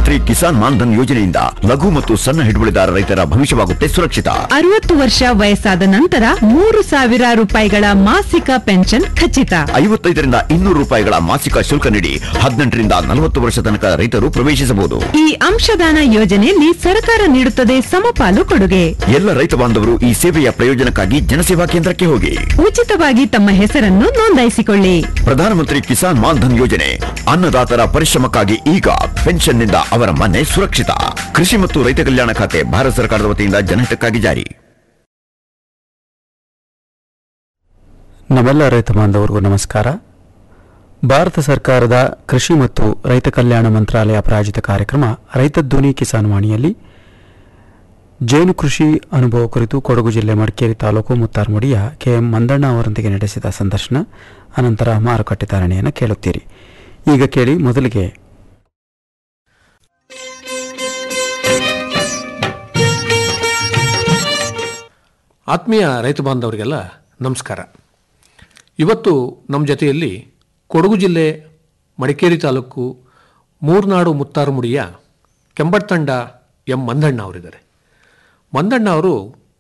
ಪ್ರಧಾನಮಂತ್ರಿ ಕಿಸಾನ್ ಮಾನ್ಧನ್ ಯೋಜನೆಯಿಂದ ಲಘು ಮತ್ತು ಸಣ್ಣ ಹಿಡುವಳಿದಾರ ರೈತರ ಭವಿಷ್ಯವಾಗುತ್ತೆ ಸುರಕ್ಷಿತ ಅರವತ್ತು ವರ್ಷ ವಯಸ್ಸಾದ ನಂತರ ಮೂರು ಸಾವಿರ ರೂಪಾಯಿಗಳ ಮಾಸಿಕ ಪೆನ್ಷನ್ ಖಚಿತ ಐವತ್ತೈದರಿಂದ ಇನ್ನೂರು ರೂಪಾಯಿಗಳ ಮಾಸಿಕ ಶುಲ್ಕ ನೀಡಿ ಹದಿನೆಂಟರಿಂದ ನಲವತ್ತು ವರ್ಷ ತನಕ ರೈತರು ಪ್ರವೇಶಿಸಬಹುದು ಈ ಅಂಶದಾನ ಯೋಜನೆಯಲ್ಲಿ ಸರ್ಕಾರ ನೀಡುತ್ತದೆ ಸಮಪಾಲು ಕೊಡುಗೆ ಎಲ್ಲ ರೈತ ಬಾಂಧವರು ಈ ಸೇವೆಯ ಪ್ರಯೋಜನಕ್ಕಾಗಿ ಜನಸೇವಾ ಕೇಂದ್ರಕ್ಕೆ ಹೋಗಿ ಉಚಿತವಾಗಿ ತಮ್ಮ ಹೆಸರನ್ನು ನೋಂದಾಯಿಸಿಕೊಳ್ಳಿ ಪ್ರಧಾನಮಂತ್ರಿ ಕಿಸಾನ್ ಮಾನ್ಧನ್ ಯೋಜನೆ ಅನ್ನದಾತರ ಪರಿಶ್ರಮಕ್ಕಾಗಿ ಈಗ ಪೆನ್ಷನ್ನಿಂದ ಅವರ ಮನೆ ಸುರಕ್ಷಿತ ಕೃಷಿ ಮತ್ತು ರೈತ ಕಲ್ಯಾಣ ಖಾತೆ ಭಾರತ ಸರ್ಕಾರದ ವತಿಯಿಂದ ಜನಹಿತಕ್ಕಾಗಿ ಜಾರಿ ನಮ್ಮೆಲ್ಲ ರೈತ ಬಾಂಧವರಿಗೂ ನಮಸ್ಕಾರ ಭಾರತ ಸರ್ಕಾರದ ಕೃಷಿ ಮತ್ತು ರೈತ ಕಲ್ಯಾಣ ಮಂತ್ರಾಲಯ ಪ್ರಾಯೋಜಿತ ಕಾರ್ಯಕ್ರಮ ರೈತ ಧ್ವನಿ ಕಿಸಾನ್ ವಾಣಿಯಲ್ಲಿ ಜೇನು ಕೃಷಿ ಅನುಭವ ಕುರಿತು ಕೊಡಗು ಜಿಲ್ಲೆ ಮಡಿಕೇರಿ ತಾಲೂಕು ಮುತ್ತಾರ್ಮುಡಿಯ ಕೆ ಎಂ ಮಂದಣ್ಣ ಅವರೊಂದಿಗೆ ನಡೆಸಿದ ಸಂದರ್ಶನ ಅನಂತರ ಮಾರುಕಟ್ಟೆ ಧಾರಣೆಯನ್ನು ಕೇಳುತ್ತೀರಿ ಈಗ ಕೇಳಿ ಮೊದಲಿಗೆ ಆತ್ಮೀಯ ರೈತ ಬಾಂಧವರಿಗೆಲ್ಲ ನಮಸ್ಕಾರ ಇವತ್ತು ನಮ್ಮ ಜೊತೆಯಲ್ಲಿ ಕೊಡಗು ಜಿಲ್ಲೆ ಮಡಿಕೇರಿ ತಾಲೂಕು ಮೂರ್ನಾಡು ಮುತ್ತಾರುಮುಡಿಯ ಕೆಂಬಟ್ಟಂಡ ಎಂ ಮಂದಣ್ಣ ಅವರಿದ್ದಾರೆ ಮಂದಣ್ಣ ಅವರು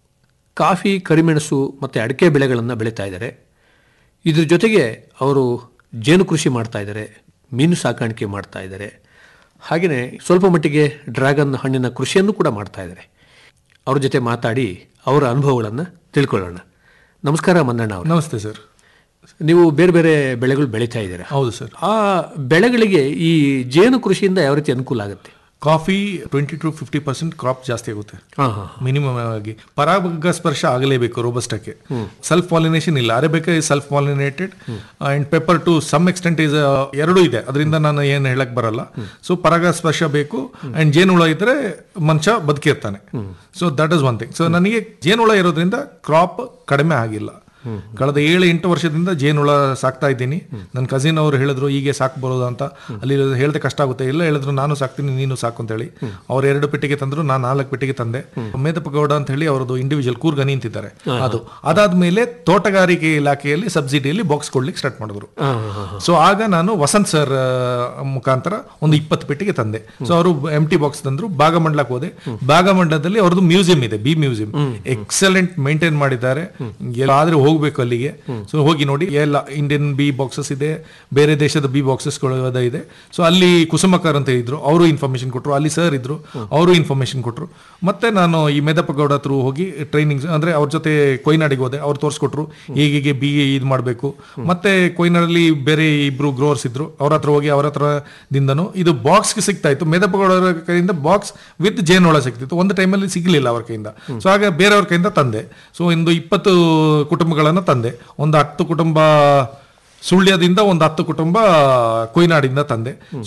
ಕಾಫಿ ಕರಿಮೆಣಸು ಮತ್ತು ಅಡಿಕೆ ಬೆಳೆಗಳನ್ನು ಬೆಳೀತಾ ಇದ್ದಾರೆ ಇದ್ರ ಜೊತೆಗೆ ಅವರು ಜೇನು ಕೃಷಿ ಮಾಡ್ತಾ ಇದ್ದಾರೆ ಮೀನು ಸಾಕಾಣಿಕೆ ಮಾಡ್ತಾ ಇದ್ದಾರೆ ಹಾಗೆಯೇ ಸ್ವಲ್ಪ ಮಟ್ಟಿಗೆ ಡ್ರ್ಯಾಗನ್ ಹಣ್ಣಿನ ಕೃಷಿಯನ್ನು ಕೂಡ ಮಾಡ್ತಾ ಇದ್ದಾರೆ ಅವ್ರ ಜೊತೆ ಮಾತಾಡಿ ಅವರ ಅನುಭವಗಳನ್ನು ತಿಳ್ಕೊಳ್ಳೋಣ ನಮಸ್ಕಾರ ಮಂದಣ್ಣ ಅವರು ನಮಸ್ತೆ ಸರ್ ನೀವು ಬೇರೆ ಬೇರೆ ಬೆಳೆಗಳು ಬೆಳೀತಾ ಇದ್ದೀರಾ ಹೌದು ಸರ್ ಆ ಬೆಳೆಗಳಿಗೆ ಈ ಜೇನು ಕೃಷಿಯಿಂದ ಯಾವ ರೀತಿ ಅನುಕೂಲ ಆಗುತ್ತೆ coffee twenty to fifty percent crop ಜಾಸ್ತಿ ಆಗುತ್ತೆ ಹಾಂ ಹಾಂ ಮಿನಿಮಮ್ ಆಗಿ ಪರಾಗ ಸ್ಪರ್ಶ ಆಗಲೇಬೇಕು ರೋಬಸ್ಟಕ್ಕೆ ಸೆಲ್ಫ್ ಪಾಲಿನೇಷನ್ ಇಲ್ಲ arabica is self pollinated and pepper to some extent is ಎರಡೂ ಇದೆ ಅದರಿಂದ ನಾನು ಏನು ಹೇಳಕ್ ಬರಲ್ಲ ಸೊ ಪರಾಗ ಸ್ಪರ್ಶ ಬೇಕು ಅಂಡ್ ಜೇನುಹುಳ ಇದ್ರೆ ಮನುಷ್ಯ ಬದುಕಿರ್ತಾನೆ so that is one thing so ನನಗೆ ಜೇನುಹುಳ ಇರೋದ್ರಿಂದ ಕ್ರಾಪ್ ಕಡಿಮೆ ಆಗಿಲ್ಲ ಕಳೆದ ಏಳು ಎಂಟು ವರ್ಷದಿಂದ ಜೇನುಹುಳ ಸಾಕ್ತಾ ಇದ್ದೀನಿ ನನ್ನ ಕಸಿನ್ ಅವರು ಹೇಳಿದ್ರು ಹೀಗೆ ಸಾಕ್ಬರೋದು ಅಂತ ಅಲ್ಲಿ ಹೇಳ್ದೆ ಕಷ್ಟ ಆಗುತ್ತೆ ಎಲ್ಲ ಹೇಳಿದ್ರು ನಾನು ಸಾಕ್ತೀನಿ ನೀನು ಸಾಕು ಅಂತ ಹೇಳಿ ಅವ್ರು ಎರಡು ಪೆಟ್ಟಿಗೆ ತಂದ್ರು ನಾನು ನಾಲ್ಕು ಪೆಟ್ಟಿಗೆ ತಂದೆ ಮೇದಪ್ಪ ಗೌಡ ಅಂತ ಹೇಳಿ ಅವರದು ಇಂಡಿವಿಜುವಲ್ ಕೂರ್ಗನಿ ಅಂತಿದ್ದಾರೆ ಅದು ಅದಾದ್ಮೇಲೆ ತೋಟಗಾರಿಕೆ ಇಲಾಖೆಯಲ್ಲಿ ಸಬ್ಸಿಡಿಯಲ್ಲಿ ಬಾಕ್ಸ್ ಕೊಡ್ಲಿಕ್ಕೆ ಸ್ಟಾರ್ಟ್ ಮಾಡಿದ್ರು ಸೊ ಆಗ ನಾನು ವಸಂತ್ ಸರ್ ಮುಖಾಂತರ ಒಂದು ಇಪ್ಪತ್ತು ಪೆಟ್ಟಿಗೆ ತಂದೆ ಸೊ ಅವರು ಎಂ ಟಿ ಬಾಕ್ಸ್ ತಂದ್ರು ಭಾಗಮಂಡಲಕ್ಕೆ ಹೋದೆ ಭಾಗಮಂಡಲದಲ್ಲಿ ಅವ್ರದ್ದು ಮ್ಯೂಸಿಯಂ ಇದೆ ಬಿ ಮ್ಯೂಸಿಯಂ ಎಕ್ಸಲೆಂಟ್ ಮೇಂಟೈನ್ ಮಾಡಿದ್ದಾರೆ ಆದ್ರೆ ಹೋಗ್ಬೇಕು ಅಲ್ಲಿಗೆ ಸೊ ಹೋಗಿ ನೋಡಿ ಎಲ್ಲ ಇಂಡಿಯನ್ ಬಿ ಬಾಕ್ಸಸ್ ಇದೆ ಬೇರೆ ದೇಶದ ಬಿ ಬಾಕ್ಸಸ್ ಇದೆ ಸೊ ಅಲ್ಲಿ ಕುಸುಮಕರ್ ಅಂತ ಇದ್ರು ಅವರು ಇನ್ಫಾರ್ಮೇಶನ್ ಕೊಟ್ರು ಅಲ್ಲಿ ಸರ್ ಇದ್ರು ಅವರು ಇನ್ಫಾರ್ಮೇಶನ್ ಕೊಟ್ರು ಮತ್ತೆ ನಾನು ಈ ಮೇದಪ್ಪ ಗೌಡ ಹತ್ರ ಹೋಗಿ ಟ್ರೈನಿಂಗ್ ಅಂದ್ರೆ ಅವ್ರ ಜೊತೆ ಕೊಯ್ನಾಡಿಗೆ ಹೋದೆ ಅವ್ರು ತೋರಿಸ್ಕೊಟ್ರು ಹೀಗೆ ಬಿ ಇದು ಮಾಡಬೇಕು ಮತ್ತೆ ಕೊಯ್ನಾಡಲ್ಲಿ ಬೇರೆ ಇಬ್ರು ಗ್ರೋವರ್ಸ್ ಇದ್ರು ಅವ್ರ ಹತ್ರ ಹೋಗಿ ಅವ್ರ ಹತ್ರದಿಂದನು ಇದು ಬಾಕ್ಸ್ಗೆ ಸಿಗ್ತಾ ಇತ್ತು ಮೇದಪ್ಪ ಗೌಡರ ಕೈಯಿಂದ ಬಾಕ್ಸ್ ವಿತ್ ಜೇನುಳ ಸಿಗ್ತಿತ್ತು ಒಂದು ಟೈಮಲ್ಲಿ ಸಿಗಲಿಲ್ಲ ಅವ್ರ ಕೈಯಿಂದ ಸೊ ಆಗ ಬೇರೆಯವ್ರ ಕೈಯಿಂದ ತಂದೆ ಸೊ ಒಂದು ಇಪ್ಪತ್ತು ಕುಟುಂಬಗಳನ್ನು ತಂದೆ ಒಂದು ಹತ್ತು ಕುಟುಂಬ ಸುಳ್ಯದಿಂದ ಒಂದು ಹತ್ತು ಕುಟುಂಬ ಕೊಯ್ನಾಡಿಂದ ತಂದೆ